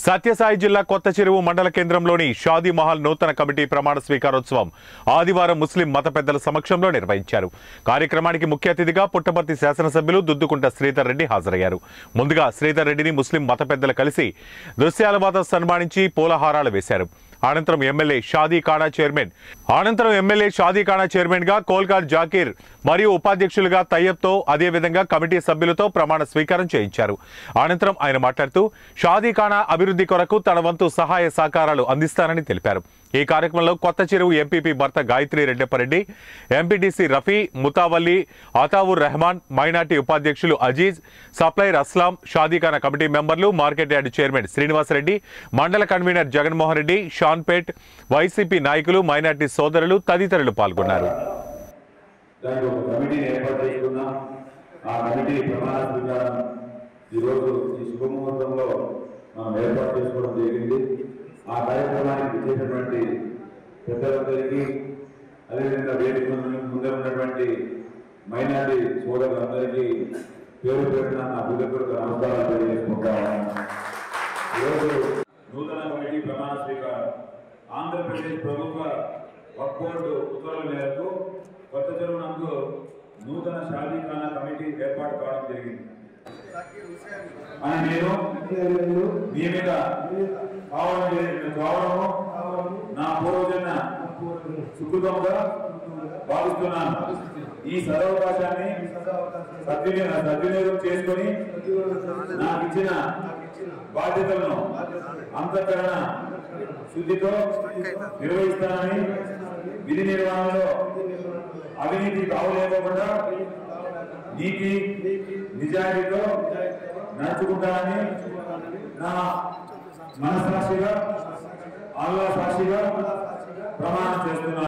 సత్యసాయి జిల్లా కొత్త చెరువు మండల కేంద్రంలోని షాదీ మహల్ నూతన కమిటీ ప్రమాణ స్వీకారోత్సవం ఆదివారం ముస్లిం మత పెద్దల సమక్షంలో నిర్వహించారు కార్యక్రమానికి ముఖ్య అతిథిగా పుట్టపర్తి శాసనసభ్యులు దుద్దుకుంట శ్రీధర్ రెడ్డి హాజరయ్యారు ముందుగా శ్రీధర్ రెడ్డిని ముస్లిం మత పెద్దలు కలిసి దృశ్యాల వద్ద సన్మానించి పూలహారాలు వేశారు అనంతరం ఎమ్మెల్యే షాదీ ఖానా చైర్మన్ అనంతరం ఎమ్మెల్యే షాదీ ఖానా చైర్మన్ గా కోల్కార్ జాకీర్ మరియు ఉపాధ్యక్షులుగా తయ్యబ్తో అదేవిధంగా కమిటీ సభ్యులతో ప్రమాణ స్వీకారం చేయించారు అనంతరం ఆయన మాట్లాడుతూ షాదీ ఖానా అభివృద్ధి కొరకు తన వంతు సహాయ సహకారాలు అందిస్తానని తెలిపారు ఈ కార్యక్రమంలో కొత్త చెరువు ఎంపీపీ భర్త గాయత్రి రెడ్డప్పరెడ్డి ఎంపీటీసీ రఫీ ముతావల్లి అతావుర్ రెహమాన్ మైనార్టీ ఉపాధ్యక్షులు అజీజ్ సప్లైర్ అస్లాం షాదీఖానా కమిటీ మెంబర్లు మార్కెట్ యార్డ్ చైర్మన్ శ్రీనివాసరెడ్డి మండల కన్వీనర్ జగన్మోహన్ రెడ్డి షాన్పేట్ వైసీపీ నాయకులు మైనార్టీ సోదరులు తదితరులు పాల్గొన్నారు దానికి ఒక కమిటీని ఏర్పాటు చేసుకున్నాం ఆ కమిటీ ప్రమాణ స్వీకారం ఈరోజు ఈ శుభముహూర్తంలో మనం ఏర్పాటు చేసుకోవడం జరిగింది ఆ కార్యక్రమానికి చేసినటువంటి పెద్దలందరికీ అదేవిధంగా వేదిక ముందు ముందే ఉన్నటువంటి మైనార్టీ సోదరులందరికీ పేరు పెట్టిన నా హృదయపూర్వక నమస్కారాలు తెలియజేసుకుంటాను ఈరోజు నూతన కమిటీ ప్రమాణ స్వీకారం ఆంధ్రప్రదేశ్ ప్రభుత్వ వక్ఫ్ బోర్డు ఉత్తర్వుల మేరకు కొత్త చెరువు నందు నూతన షాదీఖానా కమిటీ ఏర్పాటు కావడం జరిగింది అని నేను మీ మీద కావడం జరిగింది కావడము నా పూర్వజన్మ సుకృతంగా భావిస్తున్నాను ఈ సదవకాశాన్ని సద్వినియోగం సద్వినియోగం చేసుకొని నాకు ఇచ్చిన బాధ్యతలను అంతఃకరణ శుద్ధితో నిర్వహిస్తానని విధి నిర్వహణలో అవినీతి కావలేకోకుండా నీతి నిజాయితీతో నడుచుకుంటానని నా మనసాక్షిగా ఆల్లా సాక్షిగా ప్రమాణం చేస్తున్నాను